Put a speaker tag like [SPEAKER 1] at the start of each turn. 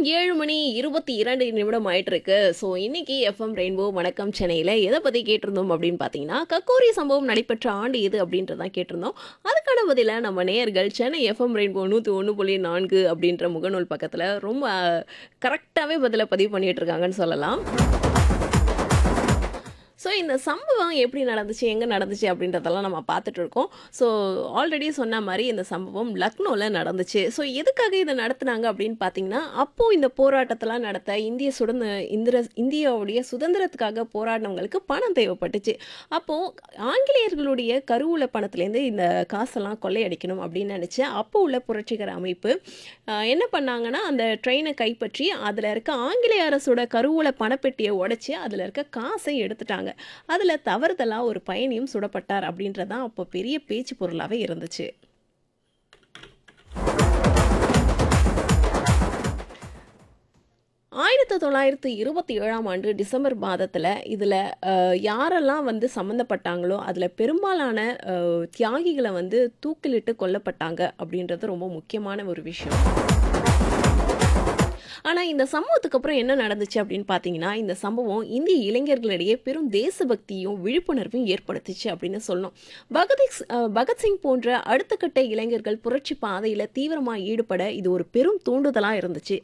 [SPEAKER 1] ஏழு மணி இருபத்தி இரண்டு நிமிடம் ஆயிட்டு இருக்கு ஸோ இன்னைக்கு எஃப்எம் ரெயின்போ வணக்கம் சென்னையில் எதை பற்றி கேட்டிருந்தோம் அப்படின்னு பார்த்தீங்கன்னா கக்கோரி சம்பவம் நடைபெற்ற ஆண்டு எது அப்படின்றதான் கேட்டிருந்தோம் அதுக்கான பதில நம்ம நேயர்கள் சென்னை எஃப்எம் ரெயின்போ நூற்றி ஒன்று புள்ளி நான்கு அப்படின்ற முகநூல் பக்கத்தில் ரொம்ப கரெக்டாகவே பதிலை பதிவு பண்ணிட்டு இருக்காங்கன்னு சொல்லலாம் ஸோ இந்த சம்பவம் எப்படி நடந்துச்சு எங்கே நடந்துச்சு அப்படின்றதெல்லாம் நம்ம பார்த்துட்டு இருக்கோம் ஸோ ஆல்ரெடி சொன்ன மாதிரி இந்த சம்பவம் லக்னோவில் நடந்துச்சு ஸோ எதுக்காக இதை நடத்துனாங்க அப்படின்னு பார்த்தீங்கன்னா அப்போது இந்த போராட்டத்தெல்லாம் நடத்த இந்திய சுதந்திர இந்திர இந்தியாவுடைய சுதந்திரத்துக்காக போராடினவங்களுக்கு பணம் தேவைப்பட்டுச்சு அப்போது ஆங்கிலேயர்களுடைய கருவூல பணத்துலேருந்து இந்த காசெல்லாம் கொள்ளையடிக்கணும் அப்படின்னு நினச்சி அப்போ உள்ள புரட்சிகர அமைப்பு ஆஹ், என்ன பண்ணாங்கன்னா அந்த ட்ரெயினை கைப்பற்றி அதில் இருக்க ஆங்கிலேய அரசோட கருவூல பணப்பெட்டியை உடைச்சி அதில் இருக்க காசை எடுத்துட்டாங்க அதில் தவறுதலாக ஒரு பயணியும் சுடப்பட்டார் அப்படின்றதான் அப்போ பெரிய பேச்சு பொருளாகவே இருந்துச்சு ஆயிரத்தி தொள்ளாயிரத்தி இருபத்தி ஏழாம் ஆண்டு டிசம்பர் மாதத்தில் இதில் யாரெல்லாம் வந்து சம்மந்தப்பட்டாங்களோ அதில் பெரும்பாலான அஹ், தியாகிகளை வந்து தூக்கிலிட்டு கொல்லப்பட்டாங்க அப்படின்றது ரொம்ப முக்கியமான ஒரு விஷயம் ஆனால் இந்த சம்பவத்துக்கு அப்புறம் என்ன நடந்துச்சு அப்படின்னு பார்த்தீங்கன்னா இந்த சம்பவம் இந்திய இளைஞர்களிடையே பெரும் தேசபக்தியும் விழிப்புணர்வையும் ஏற்படுத்துச்சு அப்படின்னு சொல்லணும் பகத் பகத்சிங் போன்ற அடுத்த கட்ட இளைஞர்கள் புரட்சி பாதையில் தீவிரமாக ஈடுபட இது ஒரு பெரும் தூண்டுதலாக இருந்துச்சு